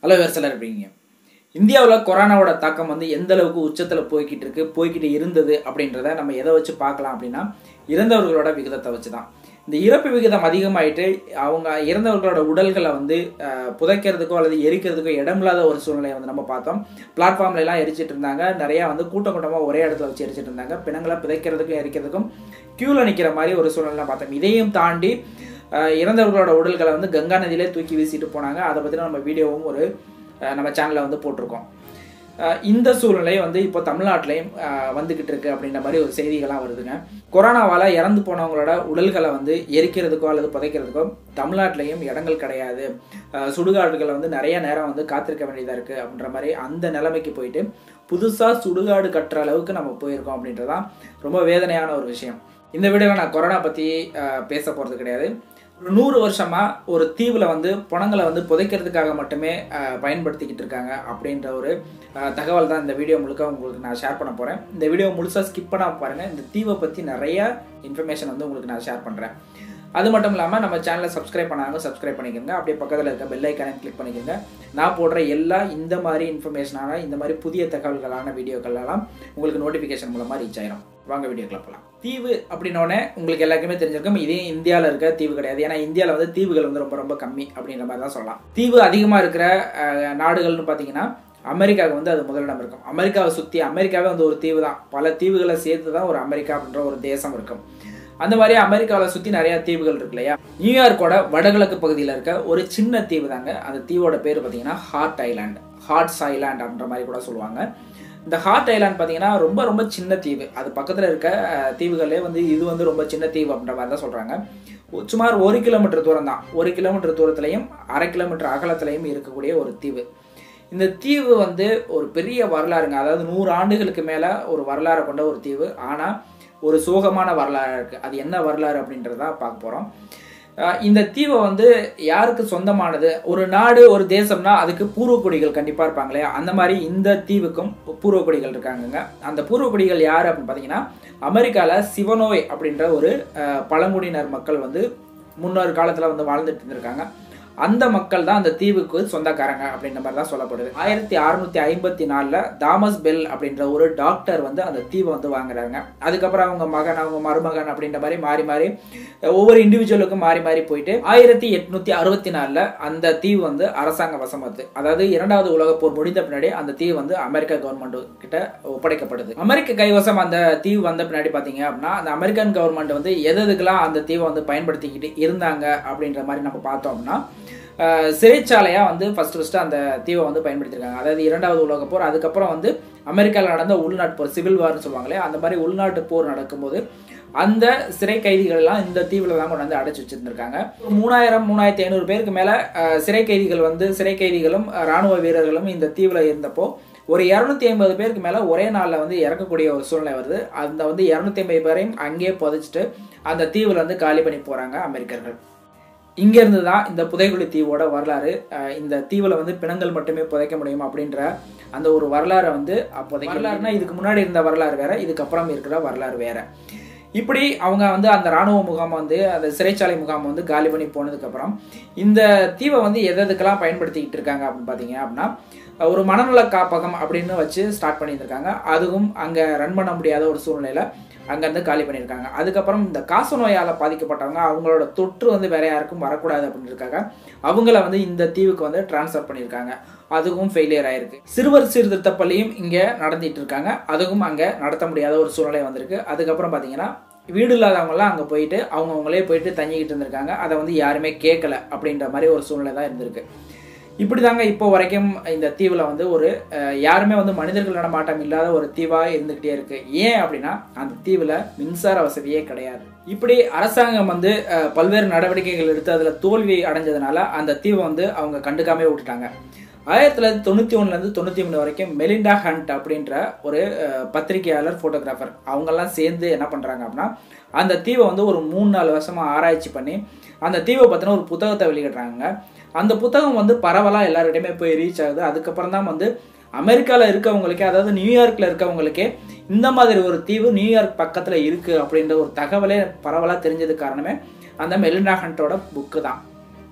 Hello வேர்சலர் எப்படிங்க இந்தியாவில் கொரோனாவோட தாக்கம் வந்து எந்த அளவுக்கு உச்சத்தில் போய்கிட்டு இருக்கு போய்கிட்டு இருந்தது அப்படின்றத நம்ம எதை வச்சு பார்க்கலாம் அப்படின்னா இறந்தவர்களோட விகிதத்தை வச்சு தான் இந்த இறப்பு விகிதம் அதிகமாயிட்டு அவங்க இறந்தவர்களோட உடல்களை வந்து அஹ், புதைக்கிறதுக்கோ அல்லது எரிக்கிறதுக்கோ இடமில்லாத ஒரு சூழ்நிலையை வந்து நம்ம பார்த்தோம் பிளாட்ஃபார்ம்ல எல்லாம் எரிச்சிட்டு இருந்தாங்க நிறைய வந்து கூட்டம் கூட்டமாக ஒரே இடத்துல வச்சு எரிச்சிட்டு இருந்தாங்க பிணங்களை புதைக்கிறதுக்கும் எரிக்கிறதுக்கும் கியூவில் நிற்கிற மாதிரி ஒரு சூழ்நிலை பார்த்தோம் இதையும் தாண்டி அஹ், இறந்தவர்களோட உடல்களை வந்து கங்கா நதியிலே தூக்கி வீசிட்டு போனாங்க அதை பற்றின நம்ம வீடியோவும் ஒரு அஹ், நம்ம சேனலில் வந்து போட்டிருக்கோம் அஹ், இந்த சூழ்நிலை வந்து இப்போ தமிழ்நாட்டிலையும் அஹ், வந்துகிட்டு இருக்கு அப்படின்ற மாதிரி ஒரு செய்திகள்லாம் வருதுங்க கொரோனாவால் இறந்து போனவங்களோட உடல்களை வந்து எரிக்கிறதுக்கோ அல்லது புதைக்கிறதுக்கோ தமிழ்நாட்டிலையும் இடங்கள் கிடையாது அஹ், சுடுகாடுகளை வந்து நிறைய நேரம் வந்து காத்திருக்க வேண்டியதாக இருக்குது அப்படின்ற மாதிரி அந்த நிலைமைக்கு போயிட்டு புதுசாக சுடுகாடு கட்டுற அளவுக்கு நம்ம போயிருக்கோம் அப்படின்றதான் ரொம்ப வேதனையான ஒரு விஷயம் இந்த வீடியோவில் நான் கொரோனா பற்றி பேச போகிறது கிடையாது ஒரு நூறு வருஷமா ஒரு தீவில் வந்து பணங்களை வந்து புதைக்கிறதுக்காக மட்டுமே அஹ், பயன்படுத்திக்கிட்டு இருக்காங்க அப்படின்ற ஒரு அஹ், தகவல் தான் இந்த வீடியோ முழுக்க உங்களுக்கு நான் ஷேர் பண்ண போகிறேன் இந்த வீடியோ முழுசாக ஸ்கிப் பண்ணாம பாருங்கள் இந்த தீவை பற்றி நிறைய இன்ஃபர்மேஷன் வந்து உங்களுக்கு நான் ஷேர் பண்ணுறேன் அது மட்டும் இல்லாமல் நம்ம சேனலை சப்ஸ்கிரைப் பண்ணாங்க சப்ஸ்கிரைப் பண்ணிக்கோங்க அப்படியே பக்கத்தில் இருக்க பெல் ஐக்கானை கிளிக் பண்ணிக்கோங்க நான் போடுற எல்லா இந்த மாதிரி இன்ஃபர்மேஷனான இந்த மாதிரி புதிய தகவல்களான வீடியோக்கள் எல்லாம் உங்களுக்கு நோட்டிஃபிகேஷன் மூலமாக ரீச் ஆயிரும் வாங்க வீடியோக்குள்ள போகலாம் தீவு அப்படின்னோடனே உங்களுக்கு எல்லாருக்குமே தெரிஞ்சிருக்கும் இதே இந்தியாவில் இருக்க தீவு கிடையாது ஏன்னா இந்தியாவில் வந்து தீவுகள் வந்து ரொம்ப ரொம்ப கம்மி அப்படின்ற மாதிரி தான் சொல்லலாம் தீவு அதிகமாக இருக்கிற அஹ், நாடுகள்னு பார்த்தீங்கன்னா அமெரிக்காவுக்கு வந்து அது முதலிடம் இருக்கும் அமெரிக்காவை சுற்றி அமெரிக்காவே வந்து ஒரு தீவு தான் பல தீவுகளை சேர்த்து தான் ஒரு அமெரிக்கா அப்படின்ற ஒரு தேசம் இருக்கும் அந்த மாதிரி அமெரிக்காவில் சுற்றி நிறைய தீவுகள் இருக்கு இல்லையா நியூயார்க்கோட வடகிழக்கு பகுதியில் இருக்க ஒரு சின்ன தீவு தாங்க அந்த தீவோட பேர் பார்த்தீங்கன்னா ஹார்ட் ஐலாண்ட் ஹார்ட்ஸ் ஐலாண்ட் அப்படின்ற மாதிரி கூட சொல்லுவாங்க இந்த ஹார்ட் ஐலாண்ட் பார்த்தீங்கன்னா ரொம்ப ரொம்ப சின்ன தீவு அது பக்கத்தில் இருக்க அஹ், தீவுகளே வந்து இது வந்து ரொம்ப சின்ன தீவு அப்படின்ற மாதிரி தான் சொல்கிறாங்க சுமார் ஒரு கிலோமீட்டர் தூரம் தான் ஒரு கிலோமீட்டர் தூரத்துலையும் அரை கிலோமீட்டர் அகலத்துலையும் இருக்கக்கூடிய ஒரு தீவு இந்த தீவு வந்து ஒரு பெரிய வரலாறுங்க அதாவது நூறு ஆண்டுகளுக்கு மேலே ஒரு வரலாறை கொண்ட ஒரு தீவு ஆனால் ஒரு சோகமான வரலாறு இருக்குது அது என்ன வரலாறு அப்படின்றத பார்க்க போகிறோம் இந்த தீவை வந்து யாருக்கு சொந்தமானது ஒரு நாடு ஒரு தேசம்னா அதுக்கு பூர்வக்குடிகள் கண்டிப்பாக இருப்பாங்க இல்லையா அந்த மாதிரி இந்த தீவுக்கும் பூர்வக்குடிகள் இருக்காங்கங்க அந்த பூர்வக்குடிகள் யார் அப்படின்னு பார்த்தீங்கன்னா அமெரிக்காவில் சிவனோய் அப்படின்ற ஒரு அஹ், பழங்குடியினர் மக்கள் வந்து முன்னொரு காலத்தில் வந்து வாழ்ந்துட்டு இருந்திருக்காங்க அந்த மக்கள் தான் அந்த தீவுக்கு சொந்தக்காரங்க அப்படின்ற மாதிரி தான் சொல்லப்படுது ஆயிரத்தி அறுநூத்தி ஐம்பத்தி நாலில் தாமஸ் பெல் அப்படின்ற ஒரு டாக்டர் வந்து அந்த தீவை வந்து வாங்குறாங்க அதுக்கப்புறம் அவங்க மகன் அவங்க மருமகன் அப்படின்ற மாதிரி மாறி மாறி ஒவ்வொரு இண்டிவிஜுவலுக்கும் மாறி மாறி போயிட்டு ஆயிரத்தி எட்நூத்தி அறுபத்தி நாலில் அந்த தீவு வந்து அரசாங்க வசம் வருது அதாவது இரண்டாவது உலகப் போர் முடிந்த பின்னாடி அந்த தீவு வந்து அமெரிக்க கவர்மெண்ட் கிட்ட ஒப்படைக்கப்படுது அமெரிக்க கைவசம் அந்த தீவு வந்த பின்னாடி பார்த்தீங்க அப்படின்னா அந்த அமெரிக்கன் கவர்மெண்ட் வந்து எது எதுக்கெல்லாம் அந்த தீவை வந்து பயன்படுத்திக்கிட்டு இருந்தாங்க அப்படின்ற மாதிரி நம்ம பார்த்தோம் அப்படின்னா அஹ், சிறைச்சாலையா வந்து ஃபர்ஸ்ட் ஃபர்ஸ்ட் அந்த தீவை வந்து பயன்படுத்தியிருக்காங்க அதாவது இரண்டாவது உலகப் போர் அதுக்கப்புறம் வந்து அமெரிக்காவில் நடந்த உள்நாட்டு போர் சிவில் வார்னு சொல்லுவாங்களே அந்த மாதிரி உள்நாட்டு போர் நடக்கும்போது அந்த சிறை கைதிகள் எல்லாம் இந்த தீவில் தான் கொண்டு வந்து அடைச்சு வச்சிருந்திருக்காங்க மூணாயிரம் மூணாயிரத்தி ஐநூறு பேருக்கு மேல அஹ், சிறை கைதிகள் வந்து சிறை கைதிகளும் அஹ், ராணுவ வீரர்களும் இந்த தீவில் இருந்தப்போ ஒரு இரநூத்தி ஐம்பது பேருக்கு மேல ஒரே நாளில் வந்து இறக்கக்கூடிய ஒரு சூழ்நிலை வருது அந்த வந்து இரநூத்தி ஐம்பது பேரையும் அங்கேயே புதைச்சிட்டு அந்த தீவில் வந்து காலி பண்ணி போறாங்க அமெரிக்கர்கள் இங்கேருந்து தான் இந்த புதைகுழி தீவோட வரலாறு அஹ் இந்த தீவில் வந்து பிணங்கள் மட்டுமே புதைக்க முடியும் அப்படின்ற அந்த ஒரு வரலாறை வந்து அப்போதைக்கு வரலாறுனா இதுக்கு முன்னாடி இருந்த வரலாறு வேற இதுக்கப்புறம் இருக்கிற வரலாறு வேற இப்படி அவங்க வந்து அந்த ராணுவ முகாம் வந்து அந்த சிறைச்சாலை முகாம் வந்து காலி பண்ணி போனதுக்கப்புறம் இந்த தீவை வந்து எது எதுக்கெல்லாம் பயன்படுத்திக்கிட்டு இருக்காங்க அப்படின்னு பார்த்தீங்க அப்படின்னா ஒரு மனநல காப்பகம் அப்படின்னு வச்சு ஸ்டார்ட் பண்ணியிருக்காங்க அதுவும் அங்கே ரன் பண்ண முடியாத ஒரு சூழ்நிலையில் அங்கேருந்து காலி பண்ணியிருக்காங்க அதுக்கப்புறம் இந்த காச நோயால் பாதிக்கப்பட்டவங்க அவங்களோட தொற்று வந்து வேற யாருக்கும் வரக்கூடாது அப்படின்றதுக்காக அவங்கள வந்து இந்த தீவுக்கு வந்து டிரான்ஸ்ஃபர் பண்ணியிருக்காங்க அதுவும் ஃபெயிலியர் ஆயிருக்கு சிறுவர் சீர்திருத்த பள்ளியும் இங்கே நடத்திட்டு இருக்காங்க அதுவும் அங்கே நடத்த முடியாத ஒரு சூழ்நிலை வந்திருக்கு அதுக்கப்புறம் பார்த்தீங்கன்னா வீடு இல்லாதவங்கலாம் அங்கே போயிட்டு அவங்கவுங்களே போயிட்டு தங்கிக்கிட்டு இருந்திருக்காங்க அதை வந்து யாருமே கேட்கல அப்படின்ற மாதிரி ஒரு சூழ்நிலை தான் இருந்திருக்கு இப்படி தாங்க இப்போ வரைக்கும் இந்த தீவில் வந்து ஒரு அஹ், யாருமே வந்து மனிதர்கள் நடமாட்டம் இல்லாத ஒரு தீவாக இருந்துகிட்டே இருக்கு ஏன் அப்படின்னா அந்த தீவில் மின்சார வசதியே கிடையாது இப்படி அரசாங்கம் வந்து அஹ், பல்வேறு நடவடிக்கைகள் எடுத்து அதில் தோல்வி அடைஞ்சதுனால அந்த தீவை வந்து அவங்க கண்டுக்காமே விட்டுட்டாங்க ஆயிரத்தி தொள்ளாயிரத்தி தொண்ணூற்றி ஒன்றுலேருந்து தொண்ணூற்றி மூணு வரைக்கும் மெலிண்டா ஹண்ட் அப்படின்ற ஒரு அஹ், பத்திரிகையாளர் ஃபோட்டோகிராஃபர் அவங்கெல்லாம் சேர்ந்து என்ன பண்ணுறாங்க அப்படின்னா அந்த தீவை வந்து ஒரு மூணு நாலு வருஷமாக ஆராய்ச்சி பண்ணி அந்த தீவை பற்றின ஒரு புத்தகத்தை வெளியிடுறாங்க அந்த புத்தகம் வந்து பரவலாக எல்லார்கிட்டையுமே போய் ரீச் ஆகுது அதுக்கப்புறம் தான் வந்து அமெரிக்காவில் இருக்கவங்களுக்கே அதாவது நியூயார்க்கில் இருக்கவங்களுக்கே இந்த மாதிரி ஒரு தீவு நியூயார்க் பக்கத்தில் இருக்குது அப்படின்ற ஒரு தகவலே பரவலாக தெரிஞ்சது காரணமே அந்த மெலிண்டா ஹண்டோட புக்கு தான்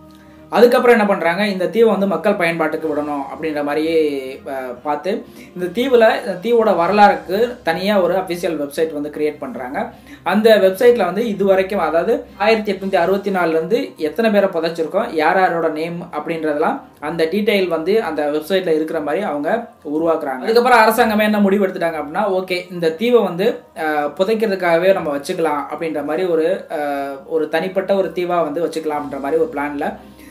அதுக்கப்புறம் என்ன பண்ணுறாங்க இந்த தீவை வந்து மக்கள் பயன்பாட்டுக்கு விடணும் அப்படின்ற மாதிரியே அஹ், பார்த்து இந்த தீவில் இந்த தீவோட வரலாறுக்கு தனியாக ஒரு அஃபிஷியல் வெப்சைட் வந்து கிரியேட் பண்ணுறாங்க அந்த வெப்சைட்டில் வந்து இது வரைக்கும் அதாவது ஆயிரத்தி எட்நூற்றி அறுபத்தி நாலுலேருந்து எத்தனை பேரை புதைச்சிருக்கோம் யார் யாரோட நேம் அப்படின்றதெல்லாம் அந்த டீட்டெயில் வந்து அந்த வெப்சைட்டில் இருக்கிற மாதிரி அவங்க உருவாக்குறாங்க அதுக்கப்புறம் அரசாங்கமே என்ன முடிவு எடுத்துட்டாங்க அப்படின்னா ஓகே இந்த தீவை வந்து அஹ், புதைக்கிறதுக்காகவே நம்ம வச்சுக்கலாம் அப்படின்ற மாதிரி ஒரு அஹ், ஒரு தனிப்பட்ட ஒரு தீவாக வந்து வச்சுக்கலாம்ன்ற மாதிரி ஒரு பிளானில்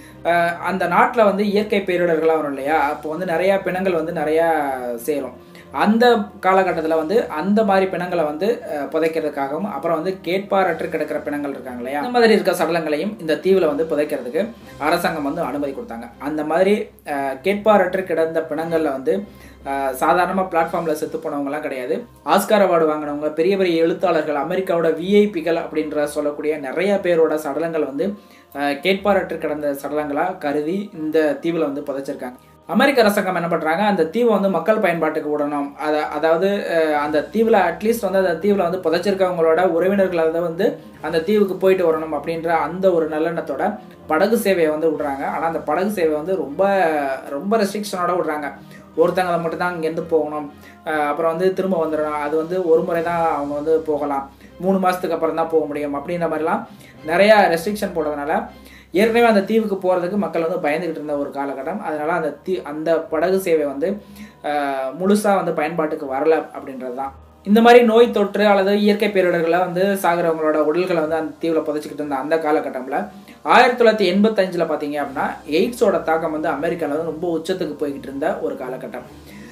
அந்த நாட்டில் வந்து இயற்கை பேரிடர்களாக வரும் இல்லையா அப்போ வந்து நிறையா பிணங்கள் வந்து நிறையா சேரும் அந்த காலகட்டத்தில் வந்து அந்த மாதிரி பிணங்களை வந்து அஹ், புதைக்கிறதுக்காகவும் அப்புறம் வந்து கேட்பாரற்று கிடக்கிற பிணங்கள் இருக்காங்க இல்லையா அந்த மாதிரி இருக்க சடலங்களையும் இந்த தீவில் வந்து புதைக்கிறதுக்கு அரசாங்கம் வந்து அனுமதி கொடுத்தாங்க அந்த மாதிரி அஹ், கேட்பாரற்று கிடந்த பிணங்களில் வந்து சாதாரணமாக பிளாட்ஃபார்மில் செத்து போனவங்கலாம் கிடையாது ஆஸ்கார் அவார்டு வாங்கினவங்க பெரிய பெரிய எழுத்தாளர்கள் அமெரிக்காவோட விஐபிகள் அப்படின்ற சொல்லக்கூடிய நிறைய பேரோட சடலங்கள் வந்து அஹ், கேட்பாரற்று கிடந்த சடலங்களாக கருதி இந்த தீவில் வந்து புதைச்சிருக்காங்க அமெரிக்க அரசாங்கம் என்ன பண்ணுறாங்க அந்த தீவை வந்து மக்கள் பயன்பாட்டுக்கு விடணும் அதை அதாவது அஹ், அந்த தீவில் அட்லீஸ்ட் வந்து அந்த தீவில் வந்து புதைச்சிருக்கவங்களோட உறவினர்களாக வந்து அந்த தீவுக்கு போயிட்டு வரணும் அப்படின்ற அந்த ஒரு நல்லெண்ணத்தோட படகு சேவையை வந்து விடுறாங்க ஆனால் அந்த படகு சேவை வந்து ரொம்ப ரொம்ப ரெஸ்ட்ரிக்ஷனோட விடுறாங்க ஒருத்தங்க மட்டும்தான் இங்கேருந்து போகணும் அஹ், அப்புறம் வந்து திரும்ப வந்துடணும் அது வந்து ஒரு முறை தான் அவங்க வந்து போகலாம் மூணு மாதத்துக்கு அப்புறம் தான் போக முடியும் அப்படின்ற மாதிரிலாம் நிறையா ரெஸ்ட்ரிக்ஷன் போடுறதுனால ஏற்கனவே அந்த தீவுக்கு போகிறதுக்கு மக்கள் வந்து பயந்துக்கிட்டு இருந்த ஒரு காலகட்டம் அதனால் அந்த தீ அந்த படகு சேவை வந்து முழுசாக வந்து பயன்பாட்டுக்கு வரல அப்படின்றது தான் இந்த மாதிரி நோய் தொற்று அல்லது இயற்கை பேரிடர்களை வந்து சாகிறவங்களோட உடல்களை வந்து அந்த தீவில் புதைச்சிக்கிட்டு இருந்த அந்த காலகட்டத்தில் ஆயிரத்தி தொள்ளாயிரத்தி எண்பத்தஞ்சில் பார்த்தீங்க அப்படின்னா எய்ட்ஸோட தாக்கம் வந்து அமெரிக்காவில் வந்து ரொம்ப உச்சத்துக்கு போய்கிட்டு இருந்த ஒரு காலகட்டம்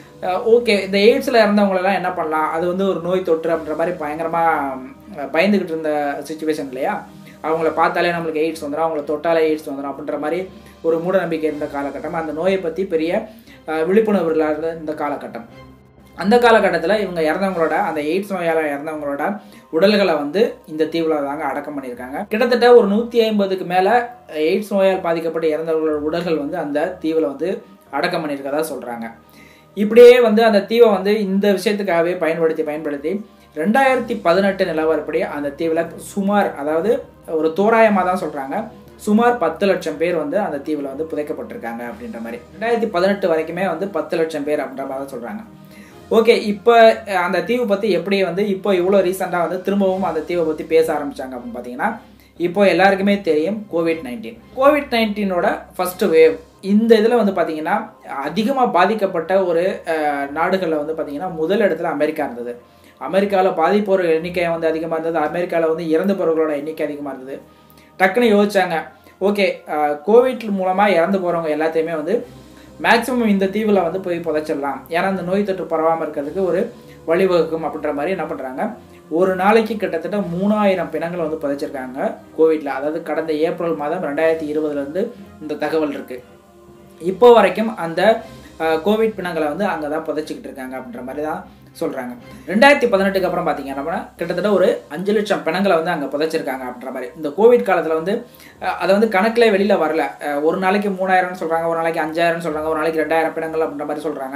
ஓகே இந்த எய்ட்ஸில் இறந்தவங்களெல்லாம் என்ன பண்ணலாம் அது வந்து ஒரு நோய் தொற்று அப்படின்ற மாதிரி பயங்கரமாக பயந்துக்கிட்டு இருந்த சுச்சுவேஷன் இல்லையா அவங்கள பார்த்தாலே நம்மளுக்கு எய்ட்ஸ் வந்துடும் அவங்கள தொட்டாலே எய்ட்ஸ் வந்துடும் அப்படின்ற மாதிரி ஒரு மூட நம்பிக்கை இருந்த காலகட்டம் அந்த நோயை பற்றி பெரிய அஹ், விழிப்புணர்வு இல்லாத இந்த காலகட்டம் அந்த காலகட்டத்தில் இவங்க இறந்தவங்களோட அந்த எய்ட்ஸ் நோயால் இறந்தவங்களோட உடல்களை வந்து இந்த தீவில் தாங்க அடக்கம் பண்ணியிருக்காங்க கிட்டத்தட்ட ஒரு நூற்றி ஐம்பதுக்கு மேலே எய்ட்ஸ் நோயால் பாதிக்கப்பட்டு இறந்தவங்களோட உடல்கள் வந்து அந்த தீவில் வந்து அடக்கம் பண்ணியிருக்கதா சொல்கிறாங்க இப்படியே வந்து அந்த தீவை வந்து இந்த விஷயத்துக்காகவே பயன்படுத்தி பயன்படுத்தி ரெண்டாயிரத்தி பதினெட்டு நிலவரப்படி அந்த தீவில் சுமார் அதாவது ஒரு தோராயமாக தான் சொல்கிறாங்க சுமார் பத்து லட்சம் பேர் வந்து அந்த தீவில் வந்து புதைக்கப்பட்டிருக்காங்க அப்படின்ற மாதிரி ரெண்டாயிரத்தி பதினெட்டு வரைக்குமே வந்து பத்து லட்சம் பேர் அப்படின்ற மாதிரி தான் சொல்கிறாங்க ஓகே இப்போ அந்த தீவு பற்றி எப்படி வந்து இப்போ இவ்வளோ ரீசெண்டாக வந்து திரும்பவும் அந்த தீவை பற்றி பேச ஆரம்பிச்சாங்க அப்படின்னு பார்த்தீங்கன்னா இப்போ எல்லாருக்குமே தெரியும் கோவிட் நைன்டீன் கோவிட் நைன்டீனோட ஃபர்ஸ்ட் வேவ் இந்த இதில் வந்து பார்த்தீங்கன்னா அதிகமாக பாதிக்கப்பட்ட ஒரு அஹ், நாடுகளில் வந்து பார்த்தீங்கன்னா முதல் இடத்துல அமெரிக்கா இருந்தது அமெரிக்காவில் பாதிப்போர் எண்ணிக்கை வந்து அதிகமாக இருந்தது அமெரிக்காவில் வந்து இறந்து போகிறவங்களோட எண்ணிக்கை அதிகமாக இருந்தது டக்குன்னு யோசிச்சாங்க ஓகே கோவிட் மூலமாக இறந்து போகிறவங்க எல்லாத்தையுமே வந்து மேக்ஸிமம் இந்த தீவில் வந்து போய் புதைச்சிடலாம் ஏன்னா அந்த நோய் தொற்று பரவாமல் இருக்கிறதுக்கு ஒரு வழிவகுக்கும் அப்படின்ற மாதிரி என்ன பண்ணுறாங்க ஒரு நாளைக்கு கிட்டத்தட்ட மூணாயிரம் பிணங்களை வந்து புதைச்சிருக்காங்க கோவிட்ல அதாவது கடந்த ஏப்ரல் மாதம் ரெண்டாயிரத்தி இருபதுலேருந்து இந்த தகவல் இருக்குது இப்போ வரைக்கும் அந்த அஹ், கோவிட் பிணங்களை வந்து அங்கே தான் புதைச்சிக்கிட்டு இருக்காங்க அப்படின்ற மாதிரி தான் சொல்கிறாங்க ரெண்டாயிரத்தி பதினெட்டுக்கு அப்புறம் பார்த்தீங்க அப்படின்னா கிட்டத்தட்ட ஒரு அஞ்சு லட்சம் பிணங்களை வந்து அங்கே புதைச்சிருக்காங்க அப்படின்ற மாதிரி இந்த கோவிட் காலத்தில் வந்து அஹ், அதை வந்து கணக்கில் வெளியில் வரல அஹ், ஒரு நாளைக்கு மூணாயிரம்னு சொல்கிறாங்க ஒரு நாளைக்கு அஞ்சாயிரம்னு சொல்கிறாங்க ஒரு நாளைக்கு ரெண்டாயிரம் பிணங்கள் அப்படின்ற மாதிரி சொல்கிறாங்க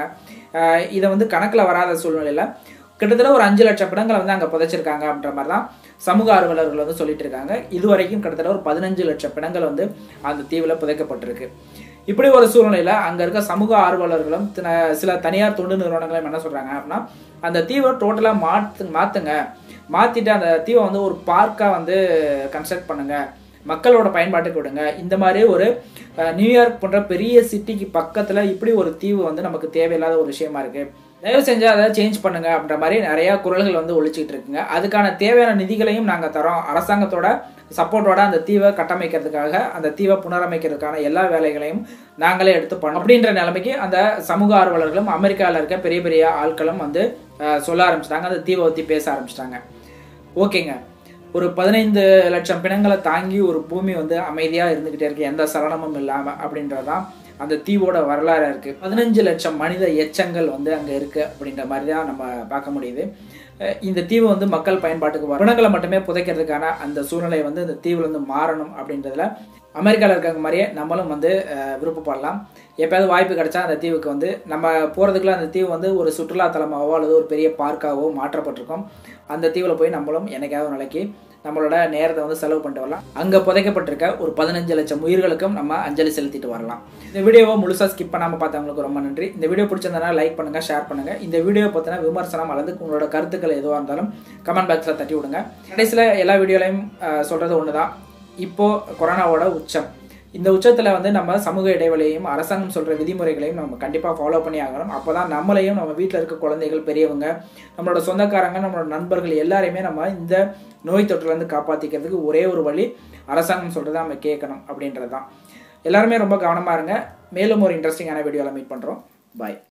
இதை வந்து கணக்கில் வராத சூழ்நிலையில் கிட்டத்தட்ட ஒரு அஞ்சு லட்சம் பிணங்களை வந்து அங்கே புதைச்சிருக்காங்க அப்படின்ற மாதிரி தான் சமூக ஆர்வலர்கள் வந்து சொல்லிட்டு இருக்காங்க இது வரைக்கும் கிட்டத்தட்ட ஒரு பதினஞ்சு லட்சம் பிணங்கள் வந்து அந்த தீவில் புதைக்கப்பட்டிருக்கு இப்படி ஒரு சூழ்நிலையில் அங்கே இருக்க சமூக ஆர்வலர்களும் தின- சில தனியார் தொண்டு நிறுவனங்களும் என்ன சொல்கிறாங்க அப்படின்னா அந்த தீவை டோட்டலாக மாற்று மாற்றுங்க மாற்றிட்டு அந்த தீவை வந்து ஒரு பார்க்காக வந்து கன்ஸ்ட்ரக்ட் பண்ணுங்க மக்களோட பயன்பாட்டுக்கு விடுங்க இந்த மாதிரி ஒரு அஹ், நியூயார்க் போன்ற பெரிய சிட்டிக்கு பக்கத்தில் இப்படி ஒரு தீவு வந்து நமக்கு தேவையில்லாத ஒரு விஷயமா இருக்குது தயவு செஞ்சு அதை சேஞ்ச் பண்ணுங்க அப்படின்ற மாதிரி நிறைய குரல்கள் வந்து ஒழிச்சிக்கிட்டு இருக்குங்க அதுக்கான தேவையான நிதிகளையும் நாங்கள் தரோம் அரசாங்கத்தோட சப்போர்ட்டோட அந்த தீவை கட்டமைக்கிறதுக்காக அந்த தீவை புனரமைக்கிறதுக்கான எல்லா வேலைகளையும் நாங்களே எடுத்து பண்ணோம் அப்படின்ற நிலைமைக்கு அந்த சமூக ஆர்வலர்களும் அமெரிக்காவில் இருக்க பெரிய பெரிய ஆட்களும் வந்து அஹ், சொல்ல ஆரம்பிச்சிட்டாங்க அந்த தீவை பற்றி பேச ஆரம்பிச்சிட்டாங்க ஓகேங்க ஒரு பதினைந்து லட்சம் பிணங்களை தாங்கி ஒரு பூமி வந்து அமைதியாக இருந்துக்கிட்டே இருக்கு எந்த சலனமும் இல்லாமல் அப்படின்றதான் அந்த தீவோட வரலாறு இருக்கு பதினஞ்சு லட்சம் மனித எச்சங்கள் வந்து அங்கே இருக்கு அப்படின்ற மாதிரி தான் நம்ம பார்க்க முடியுது அஹ் இந்த தீவு வந்து மக்கள் பயன்பாட்டுக்கு வரும். பிணங்களை மட்டுமே புதைக்கிறதுக்கான அந்த சூழ்நிலை வந்து இந்த தீவில் வந்து மாறணும் அப்படின்றதுல அமெரிக்காவில் இருக்காங்க மாதிரியே நம்மளும் வந்து அஹ், விருப்பப்படலாம் எப்பயாவது வாய்ப்பு கிடைச்சா அந்த தீவுக்கு வந்து நம்ம போகிறதுக்குள்ள அந்த தீவு வந்து ஒரு சுற்றுலா தலமாகவோ அல்லது ஒரு பெரிய பார்க்காகவோ மாற்றப்பட்டிருக்கும் அந்த தீவில் போய் நம்மளும் என்னைக்காவது ஒரு நாளைக்கு நம்மளோட நேரத்தை வந்து செலவு பண்ணிட்டு வரலாம் அங்கே புதைக்கப்பட்டிருக்க ஒரு பதினஞ்சு லட்சம் உயிர்களுக்கும் நம்ம அஞ்சலி செலுத்திட்டு வரலாம் இந்த வீடியோவை முழுசாக ஸ்கிப் பண்ணாமல் பார்த்தவங்களுக்கு ரொம்ப நன்றி இந்த வீடியோ பிடிச்சிருந்தனா லைக் பண்ணுங்கள் ஷேர் பண்ணுங்கள் இந்த வீடியோ பற்றின விமர்சனம் அல்லது உங்களோட கருத்துக்கள் எதுவாக இருந்தாலும் கமெண்ட் பாக்ஸில் தட்டி விடுங்க கடைசியில் எல்லா வீடியோலையும் சொல்கிறது ஒன்று தான் இப்போது கொரோனாவோட உச்சம் இந்த உச்சத்தில் வந்து நம்ம சமூக இடைவெளியையும் அரசாங்கம் சொல்கிற விதிமுறைகளையும் நம்ம கண்டிப்பாக ஃபாலோ பண்ணி ஆகணும் அப்போ தான் நம்மளையும் நம்ம வீட்டில் இருக்க குழந்தைகள் பெரியவங்க நம்மளோட சொந்தக்காரங்க நம்மளோட நண்பர்கள் எல்லாரையுமே நம்ம இந்த நோய் தொற்றுலேருந்து காப்பாற்றிக்கிறதுக்கு ஒரே ஒரு வழி அரசாங்கம் சொல்கிறத நம்ம கேட்கணும் அப்படின்றது தான் எல்லாருமே ரொம்ப கவனமாக இருங்க மேலும் ஒரு இன்ட்ரெஸ்டிங்கான வீடியோவில் மீட் பண்ணுறோம் பாய்